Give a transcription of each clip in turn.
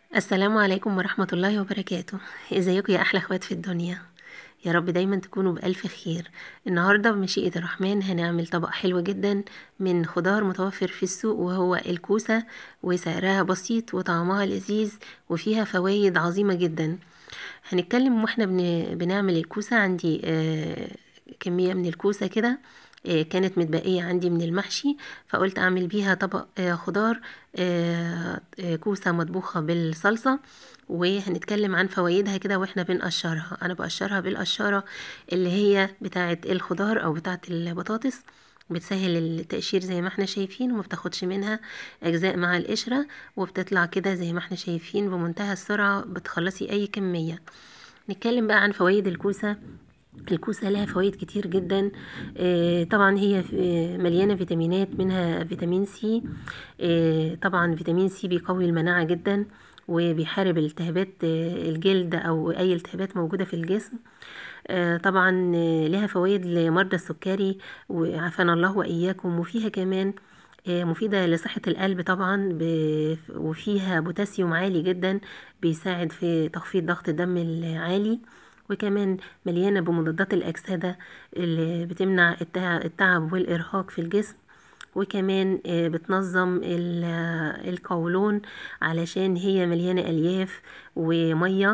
السلام عليكم ورحمة الله وبركاته ازيكم يا احلى اخوات في الدنيا يا رب دايما تكونوا بألف خير النهاردة بمشيئة الرحمن هنعمل طبق حلو جدا من خضار متوفر في السوق وهو الكوسة وسعرها بسيط وطعمها لذيذ وفيها فوائد عظيمة جدا هنتكلم واحنا بن... بنعمل الكوسة عندي آه كمية من الكوسة كده آه، كانت متبقية عندي من المحشي فقلت أعمل بيها طبق آه، خضار آه، آه، كوسة مطبوخة بالصلصة وهنتكلم عن فوائدها كده واحنا بنقشرها أنا بقشرها بالقشارة اللي هي بتاعة الخضار أو بتاعة البطاطس بتسهل التقشير زي ما احنا شايفين وما بتاخدش منها أجزاء مع القشرة وبتطلع كده زي ما احنا شايفين بمنتهى السرعة بتخلصي أي كمية نتكلم بقى عن فوائد الكوسة الكوسة لها فوائد كتير جدا آه، طبعا هي آه، مليانة فيتامينات منها فيتامين سي آه، طبعا فيتامين سي بيقوي المناعة جدا وبيحارب التهابات آه، الجلد أو أي التهابات موجودة في الجسم آه، طبعا آه، لها فوائد لمرضى السكري وعافانا الله وإياكم وفيها كمان آه، مفيدة لصحة القلب طبعا ب- وفيها بوتاسيوم عالي جدا بيساعد في تخفيض ضغط الدم العالي وكمان مليانة بمضادات الأكسدة اللي بتمنع التع- التعب والإرهاق في الجسم وكمان آه، بتنظم ال- آه، القولون علشان هي مليانة ألياف ومية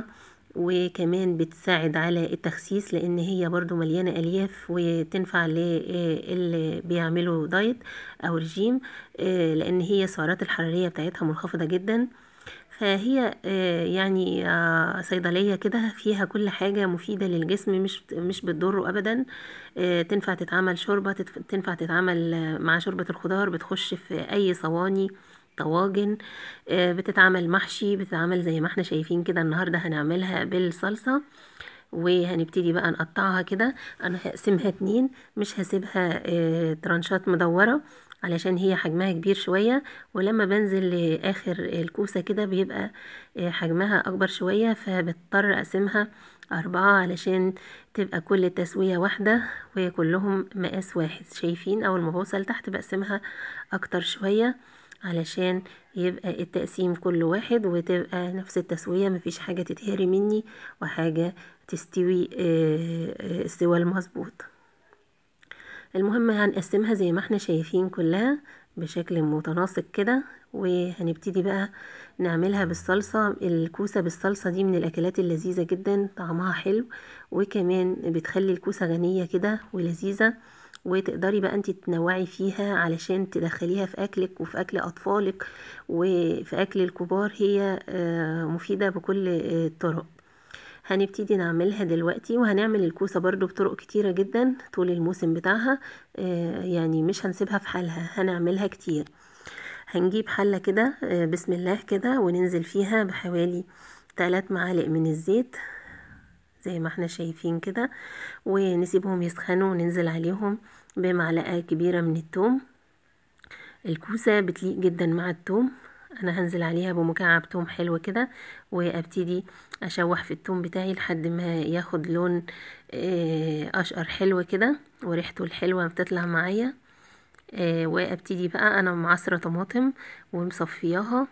وكمان بتساعد على التخسيس لأن هي برضو مليانة ألياف وتنفع للي بيعملوا دايت أو رجيم آه، لأن هي السعرات الحرارية بتاعتها منخفضة جدا فهي آه، يعني آه، صيدلية كده فيها كل حاجة مفيدة للجسم مش مش بتضره أبدا آه، تنفع تتعمل شوربة تتف- تنفع تتعمل آه، مع شوربة الخضار بتخش في أي صواني طواجن آه، بتتعمل محشي بتتعمل زي ما احنا شايفين كده النهاردة هنعملها بالصلصة وهنبتدي بقى نقطعها كده انا هقسمها اتنين مش هسيبها آه، ترانشات مدورة علشان هي حجمها كبير شوية ولما بنزل لاخر الكوسة كده بيبقى آه، حجمها اكبر شوية فبضطر اقسمها اربعة علشان تبقى كل تسوية واحدة وكلهم مقاس واحد شايفين اول ما بوصل تحت بقسمها اكتر شوية علشان يبقى التقسيم كل واحد وتبقى نفس التسوية مفيش حاجة تتهري مني وحاجة تستوي آه، آه، السوا المظبوط المهم هنقسمها زي ما احنا شايفين كلها بشكل متناسق كده وهنبتدي بقى نعملها بالصلصة الكوسة بالصلصة دي من الأكلات اللذيذة جدا طعمها حلو وكمان بتخلي الكوسة غنية كده ولذيذة وتقدري بقى انت تنوعي فيها علشان تدخليها في أكلك وفي أكل أطفالك وفي أكل الكبار هي آه، مفيدة بكل آه، الطرق هنبتدي نعملها دلوقتي وهنعمل الكوسة برضو بطرق كتيرة جدا طول الموسم بتاعها آه، يعني مش هنسيبها في حالها هنعملها كتير هنجيب حلة كده آه، بسم الله كده وننزل فيها بحوالي ثلاث معالق من الزيت زي ما احنا شايفين كده ونسيبهم يسخنوا وننزل عليهم بمعلقة كبيرة من التوم الكوسة بتليق جدا مع التوم انا هنزل عليها بمكعب توم حلو كده وابتدي اشوح في التوم بتاعي لحد ما ياخد لون آه، اشقر حلو كده وريحته الحلوة بتطلع معايا آه، وابتدي بقى انا معصرة طماطم ومصفياها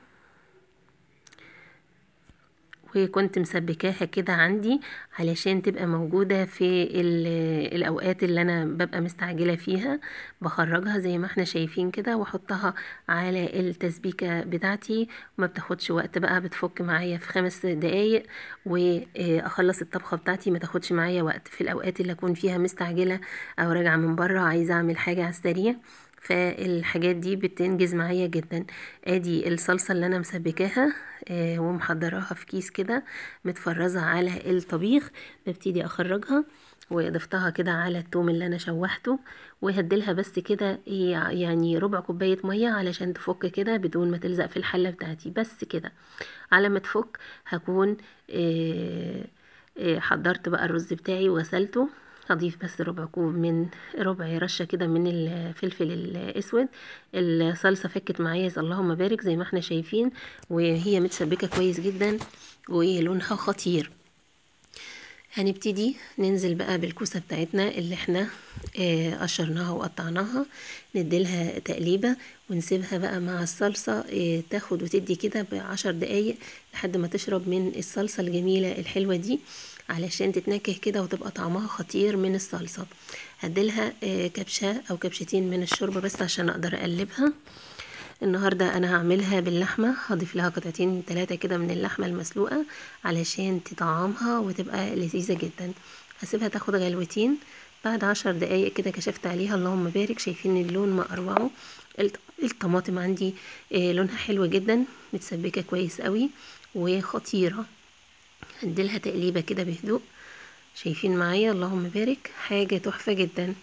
وكنت مسبكاها كده عندي علشان تبقى موجودة في ال- الأوقات اللي أنا ببقى مستعجلة فيها بخرجها زي ما احنا شايفين كده واحطها على التسبيكة بتاعتي ما بتاخدش وقت بقى بتفك معايا في خمس دقايق وأخلص الطبخة بتاعتي ما تاخدش معايا وقت في الأوقات اللي أكون فيها مستعجلة أو راجعة من بره عايزة أعمل حاجة على السريع فالحاجات دي بتنجز معايا جدا ادي الصلصة اللي انا مسبكاها آه، ومحضراها في كيس كده متفرزة على الطبيخ ببتدي اخرجها وضفتها كده على التوم اللي انا شوحته وهديلها بس كده إيه يعني ربع كوباية مية علشان تفك كده بدون ما تلزق في الحلة بتاعتي بس كده على ما تفك هكون آه، آه، حضرت بقى الرز بتاعي وغسلته هضيف بس ربع كوب من ربع رشة كده من الفلفل الأسود الصلصة فكت معايا اللهم بارك زي ما احنا شايفين وهي متسبكة كويس جدا ولونها خطير هنبتدي ننزل بقى بالكوسة بتاعتنا اللي احنا اه قشرناها وقطعناها نديلها تقليبة ونسيبها بقى مع الصلصة اه تاخد وتدي كده بعشر دقايق لحد ما تشرب من الصلصة الجميلة الحلوة دي علشان تتنكه كده وتبقى طعمها خطير من الصلصة هديلها اه كبشة او كبشتين من الشوربة بس عشان اقدر اقلبها النهاردة أنا هعملها باللحمة هضيف لها قطعتين تلاتة كده من اللحمة المسلوقة علشان تطعمها وتبقى لذيذة جدا هسيبها تاخد غلوتين بعد عشر دقايق كده كشفت عليها اللهم بارك شايفين اللون ما أروعه الطماطم عندي لونها حلو جدا متسبكة كويس قوي وخطيرة هديلها تقليبة كده بهدوء شايفين معايا اللهم بارك حاجة تحفة جدا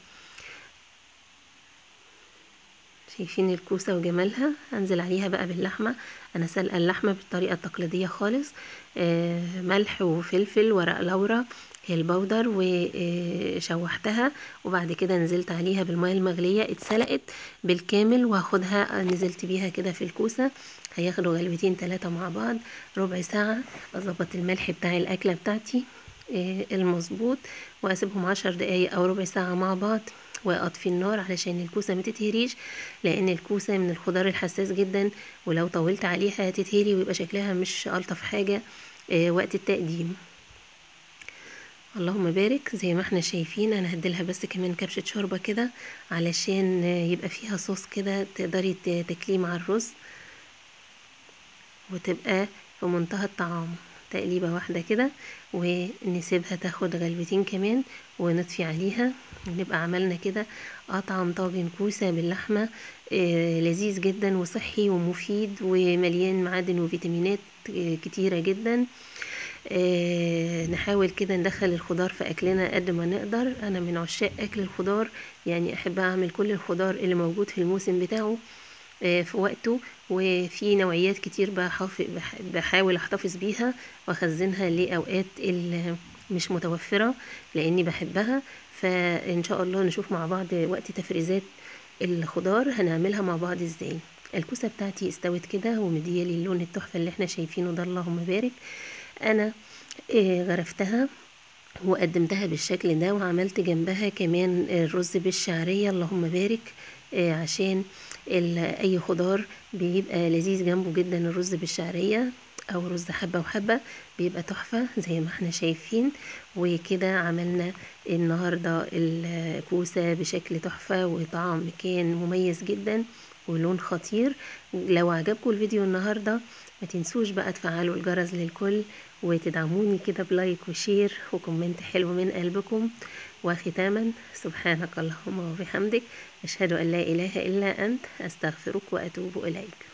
شايفين الكوسة وجمالها هنزل عليها بقى باللحمة انا سلقة اللحمة بالطريقة التقليدية خالص آه ملح وفلفل ورق لورا البودر وشوحتها وبعد كده نزلت عليها بالمية المغلية اتسلقت بالكامل وهاخدها نزلت بيها كده في الكوسة هياخدوا غلوتين تلاتة مع بعض ربع ساعة اظبط الملح بتاع الاكلة بتاعتي آه المظبوط واسيبهم عشر دقايق او ربع ساعة مع بعض واطفي النار علشان الكوسه ما تتهريش لان الكوسه من الخضار الحساس جدا ولو طولت عليها هتتهري ويبقى شكلها مش الطف حاجه آه وقت التقديم اللهم بارك زي ما احنا شايفين انا هديلها بس كمان كبشه شوربه كده علشان يبقى فيها صوص كده تقدري تاكليه مع الرز وتبقى في منتهى الطعام تقليبه واحده كده ونسيبها تاخد غلوتين كمان ونطفي عليها نبقى عملنا كده اطعم طاجن كوسه باللحمه آه لذيذ جدا وصحي ومفيد ومليان معادن وفيتامينات آه كتيره جدا آه نحاول كده ندخل الخضار في اكلنا قد ما نقدر انا من عشاق اكل الخضار يعني احب اعمل كل الخضار اللي موجود في الموسم بتاعه في وقته وفي نوعيات كتير بحاول احتفظ بيها واخزنها لاوقات مش متوفرة لاني بحبها فان شاء الله نشوف مع بعض وقت تفريزات الخضار هنعملها مع بعض ازاي الكوسة بتاعتي استوت كده ومديالي اللون التحفة اللي احنا شايفينه ده اللهم بارك انا غرفتها وقدمتها بالشكل ده وعملت جنبها كمان الرز بالشعرية اللهم بارك عشان اي خضار بيبقى لذيذ جنبه جدا الرز بالشعرية او رز حبة وحبة بيبقى تحفة زي ما احنا شايفين وكده عملنا النهاردة الكوسة بشكل تحفة وطعم كان مميز جدا ولون خطير لو عجبكم الفيديو النهاردة ما تنسوش بقى تفعلوا الجرس للكل وتدعموني كده بلايك وشير وكومنت حلو من قلبكم وختاما سبحانك اللهم وبحمدك أشهد أن لا إله إلا أنت أستغفرك وأتوب إليك